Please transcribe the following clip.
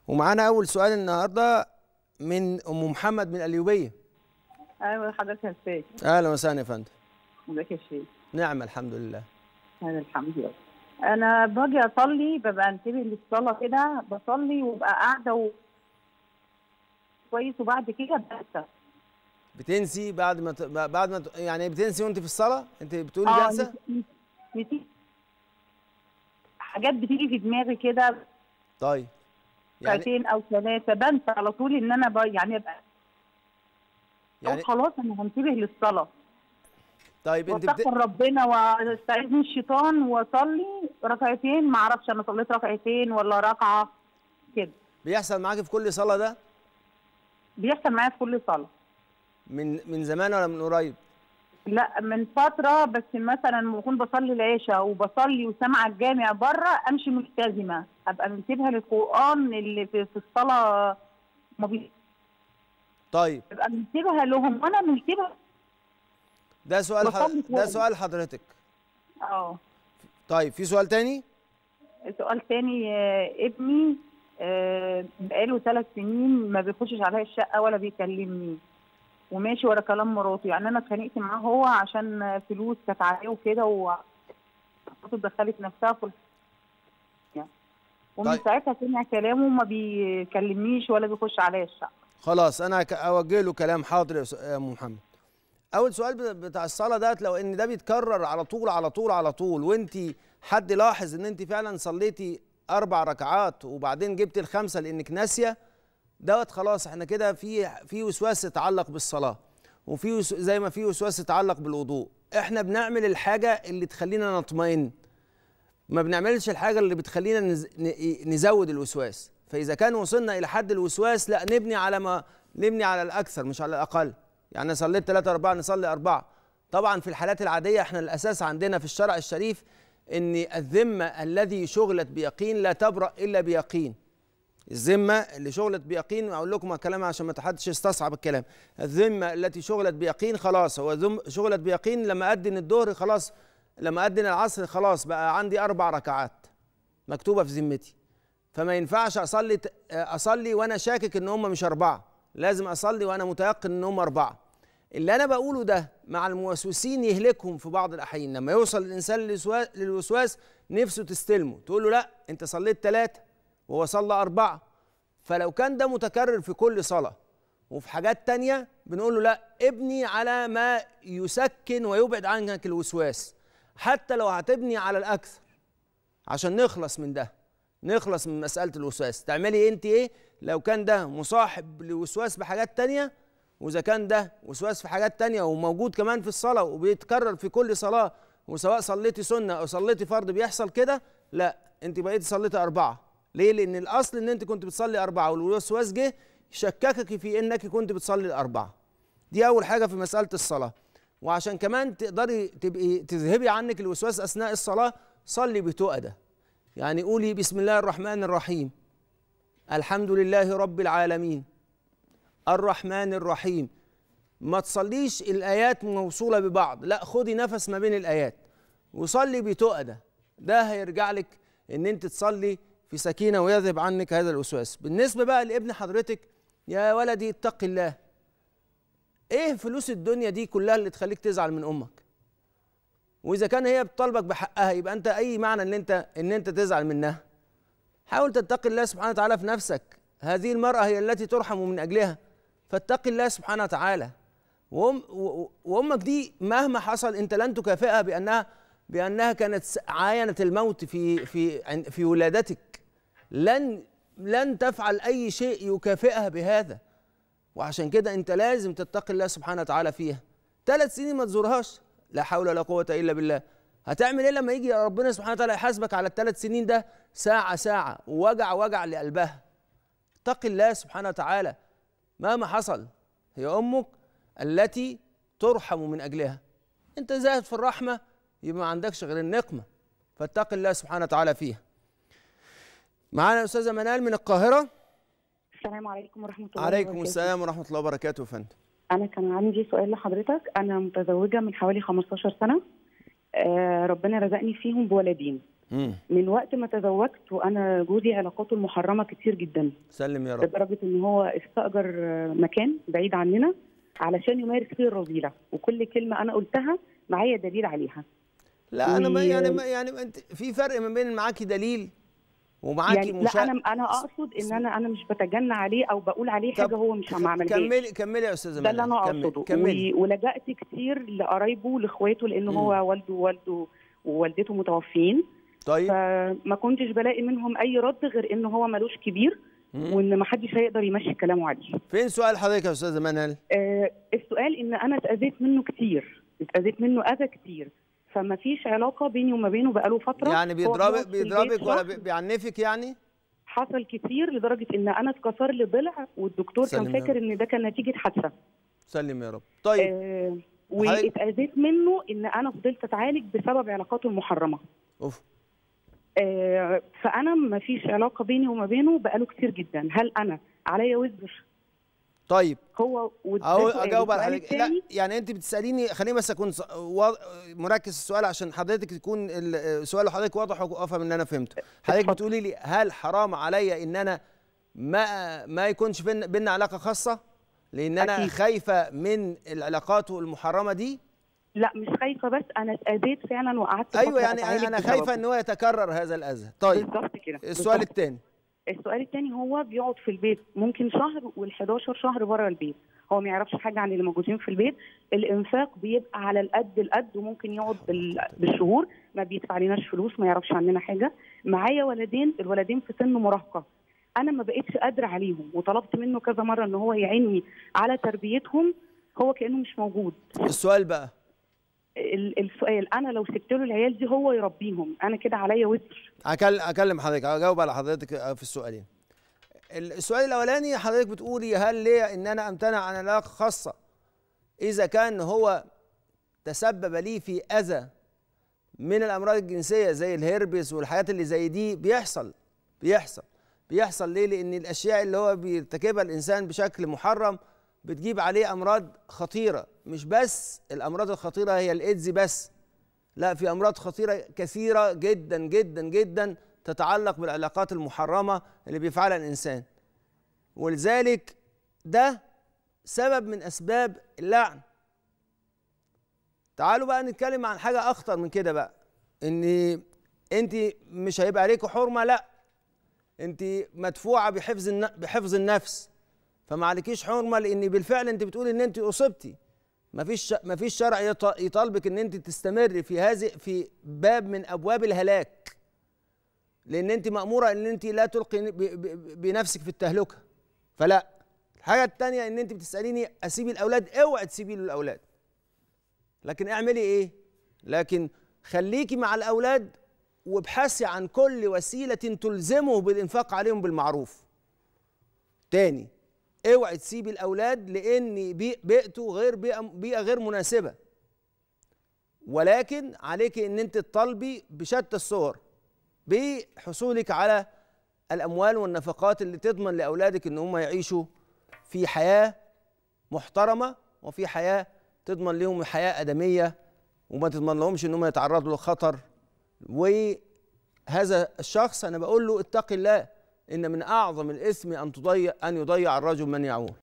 ومعانا اول سؤال النهارده من ام محمد من القليوبيه ايوه حضرتك يا استاذ اهلا وسهلا يا فندم ازيك يا شيخ نعم الحمد لله هذا الحمد لله انا باجي اصلي ببقى انتبه للصلاه كده بصلي وابقى قاعده و... كويس وبعد كده بنسى بتنسي بعد ما ت... بعد ما ت... يعني بتنسي وانت في الصلاه انت بتقولي اه بنسى نسيت- نسيت حاجات بتيجي في دماغي كده طيب يعني ساعتين او ثلاثه بنسى على طول ان انا ب... يعني ابقى يعني يعني خلاص انا هنتبه للصلاه طيب انت بت... واستغفر ربنا واستعيذ من الشيطان واصلي ركعتين ما اعرفش انا صليت ركعتين ولا ركعه كده بيحصل معاكي في كل صلاه ده بيحصل معايا في كل صلاه من من زمان ولا من قريب لا من فتره بس مثلا لما بكون بصلي العشاء وبصلي وسامعه الجامع بره امشي ملتزمه ابقى منتبهه للقران اللي في, في الصلاه ما بي- طيب ببقى منتبهه لهم وانا منتبهه ده سؤال ح... بصلي ده كويس. سؤال حضرتك اه طيب في سؤال تاني سؤال تاني آه، ابني آه، بقاله ثلاث سنين ما بيخشش عليا الشقة ولا بيكلمني وماشي ورا كلام مراته يعني أنا اتخانقت معاه هو عشان فلوس كانت عليه وكده ومراته دخلت نفسها في الح- ومن طيب. ساعتها سمع كلامه وما بيكلمنيش ولا بيخش عليا الشقة خلاص انا هك- اوجه له كلام حاضر يا أس- يا ام محمد اول سؤال بت- بتاع الصلاه ده لو ان ده بيتكرر على طول على طول على طول وانت حد لاحظ ان انت فعلا صليتي اربع ركعات وبعدين جبت الخمسه لانك ناسيه دوت خلاص احنا كده في في وسواس يتعلق بالصلاه وفي وس- زي ما في وسواس يتعلق بالوضوء احنا بنعمل الحاجه اللي تخلينا نطمئن ما بنعملش الحاجه اللي بتخلينا نز... ن- نزود الوسواس فاذا كان وصلنا الى حد الوسواس لا نبني على ما نبني على الاكثر مش على الاقل يعني أنا صليت 3 4 نصلي أربعة طبعا في الحالات العاديه احنا الاساس عندنا في الشرع الشريف ان الذمه الذي شغلت بيقين لا تبرأ الا بيقين الذمه اللي شغلت بيقين اقول لكم الكلام عشان ما حدش يستصعب الكلام الذمه التي شغلت بيقين خلاص هو ذم شغلت بيقين لما اذن الظهر خلاص لما اذن العصر خلاص بقى عندي اربع ركعات مكتوبه في ذمتي فما ينفعش اصلي اصلي وانا شاكك ان هم مش اربعه لازم اصلي وانا متيقن ان هم اربعه اللي انا بقوله ده مع الموسوسين يهلكهم في بعض الاحيان لما يوصل الانسان للوسوا- للوسواس نفسه تستلمه تقول له لا انت صليت ثلاثه وهو صلى اربعه فلو كان ده متكرر في كل صلاه وفي حاجات تانية بنقول له لا ابني على ما يسكن ويبعد عنك الوسواس حتى لو هتبني على الاكثر عشان نخلص من ده نخلص من مسألة الوسواس تعملي انت ايه لو كان ده مصاحب لوسواس بحاجات تانية واذا كان ده وسواس في حاجات تانية وموجود كمان في الصلاة وبيتكرر في كل صلاة وسواء صليتي سنة او صليتي فرض بيحصل كده لا انت بقيتي صليتي أربعة ليه لأن الأصل ان انت كنت بتصلي أربعة والوسواس جه شككك في انك كنت بتصلي الأربعة دي أول حاجة في مسألة الصلاة وعشان كمان تقدري تبقي تذهبي عنك الوسواس أثناء الصلاة صلي بتؤدة يعني قولي بسم الله الرحمن الرحيم الحمد لله رب العالمين الرحمن الرحيم ما تصليش الآيات موصولة ببعض لا خدي نفس ما بين الآيات وصلي بتؤدة ده هيرجع لك ان انت تصلي في سكينة ويذهب عنك هذا الوسواس بالنسبة بقى لابن حضرتك يا ولدي اتق الله ايه فلوس الدنيا دي كلها اللي تخليك تزعل من امك واذا كان هي بتطالبك بحقها يبقى انت اي معنى ان انت ان انت تزعل منها حاول تتقي الله سبحانه وتعالى في نفسك هذه المرأة هي التي ترحم من أجلها فاتقي الله سبحانه وتعالى وأم و- وأمك دي مهما حصل أنت لن تكافئها بأنها بأنها كانت س- عاينت الموت في في عن- في ولادتك لن لن تفعل أي شيء يكافئها بهذا وعشان كده أنت لازم تتقي الله سبحانه وتعالى فيها ثلاث سنين ما تزورهاش لا حول ولا قوة إلا بالله هتعمل ايه لما يجي ربنا سبحانه وتعالى يحاسبك على الثلاث سنين ده ساعة ساعة ووجع وجع لقلبها اتق الله سبحانه وتعالى مهما حصل هي أمك التي ترحم من أجلها أنت زاهد في الرحمة يبقى ما عندكش غير النقمة فاتق الله سبحانه وتعالى فيها معانا أستاذة منال من القاهرة السلام عليكم ورحمة الله عليكم وبركاته. السلام ورحمة الله وبركاته يا فندم أنا كان عندي سؤال لحضرتك أنا متزوجة من حوالي 15 سنة آه ربنا رزقني فيهم بولدين مم. من وقت ما تزوجت وانا جوزي علاقاته المحرمه كتير جدا سلم يا رب لدرجه ان هو استاجر آه، مكان بعيد عننا علشان يمارس فيه الرذيله وكل كلمه انا قلتها معايا دليل عليها لا انا ما و- يعني ما يعني ما انت في فرق ما بين معاكي دليل ومعاكي يعني مشا... لا انا انا اقصد ان انا انا مش بتجنى عليه او بقول عليه طب حاجه هو مش ما عملهاش كملي كملي يا استاذه ده اللي منال. انا كملي- اقصده كملي و- ولجأت كتير لقرايبه لاخواته لان مم. هو والده ووالده ووالدته متوفيين طيب فما كنتش بلاقي منهم اي رد غير ان هو ملوش كبير مم. وان ما حدش هيقدر يمشي كلامه عليه فين سؤال حضرتك يا استاذه منال آه السؤال ان انا اتاذيت منه كتير اتاذيت منه اذى كتير فما فيش علاقه بيني وما بينه بقاله فتره يعني هو بيضربك بيقعد في بيضربك البيت ولا شهر. بي- بيعنفك يعني حصل كتير لدرجه ان انا اتكسر لي ضلع والدكتور سلم كان يا فاكر ان ده كان نتيجه حادثه سلم يا رب طيب آه حضرتك- واتاذيت منه ان انا فضلت اتعالج بسبب علاقاته المحرمه اوف آه فانا ما فيش علاقه بيني وما بينه بقاله كتير جدا هل انا عليا وزر طيب هو وده اهو سؤال. اجاوب على السؤال حضرتك لا التاني- يعني انت بتساليني خليني بس اكون ص- وا- مركز في السؤال عشان حضرتك تكون ال- السؤال لحضرتك واضح وافهم ان انا فهمته حضرتك اتفضل. بتقولي لي هل حرام عليا ان انا ما ما يكونش بينا بينا علاقه خاصه لان انا أكيد. خايفه من العلاقات المحرمه دي لا مش خايفه بس انا اتاذيت فعلا وقعدت ايوه فترة يعني أتعالج انا بسببه. خايفه ان هو يتكرر هذا الاذى طيب بالظبط كده السؤال بالظبط. الثاني السؤال الثاني هو بيقعد في البيت ممكن شهر وال11 شهر بره البيت هو ما يعرفش حاجه عن اللي موجودين في البيت الانفاق بيبقى على القد القد وممكن يقعد بال... بالشهور ما بيدفع لناش فلوس ما يعرفش عننا حاجه معايا ولدين الولدين في سن مراهقه انا ما بقتش قادره عليهم وطلبت منه كذا مره ان هو يعيني على تربيتهم هو كانه مش موجود السؤال بقى ال- السؤال انا لو سبت له العيال دي هو يربيهم انا كده عليا وزر هكل- اكلم حضرتك هجاوب على حضرتك في السؤالين السؤال الاولاني حضرتك بتقولي هل ليا ان انا امتنع عن علاقه خاصه اذا كان هو تسبب لي في اذى من الامراض الجنسيه زي الهربس والحاجات اللي زي دي بيحصل بيحصل بيحصل ليه لان الاشياء اللي هو بيرتكبها الانسان بشكل محرم بتجيب عليه امراض خطيره مش بس الامراض الخطيره هي الايدز بس لا في امراض خطيره كثيره جدا جدا جدا تتعلق بالعلاقات المحرمه اللي بيفعلها الانسان ولذلك ده سبب من اسباب اللعن تعالوا بقى نتكلم عن حاجه اخطر من كده بقى ان انت مش هيبقى عليكي حرمه لا انت مدفوعه بحفظ الن- بحفظ النفس فما عليكيش حرمه لان بالفعل انت بتقولي ان انت اصبتي مفيش مفيش شرع يط- يطالبك ان انت تستمري في هذه في باب من ابواب الهلاك لان انت ماموره ان انت لا تلقي ب- ب- بنفسك في التهلكه فلا الحاجه الثانيه ان انت بتساليني اسيب الاولاد اوعي تسيبي له الاولاد لكن اعملي ايه لكن خليكي مع الاولاد وابحثي عن كل وسيله تلزمه بالانفاق عليهم بالمعروف تاني اوعي تسيبي الاولاد لان بي- بيئته غير بيئه بيئة غير مناسبه ولكن عليك ان انت تطالبي بشتى الصور بحصولك على الاموال والنفقات اللي تضمن لاولادك ان هم يعيشوا في حياه محترمه وفي حياه تضمن لهم حياه ادميه وما تضمن لهمش ان هم يتعرضوا لخطر وهذا الشخص انا بقول له اتق الله ان من اعظم الاثم ان تضيع ان يضيع الرجل من يعول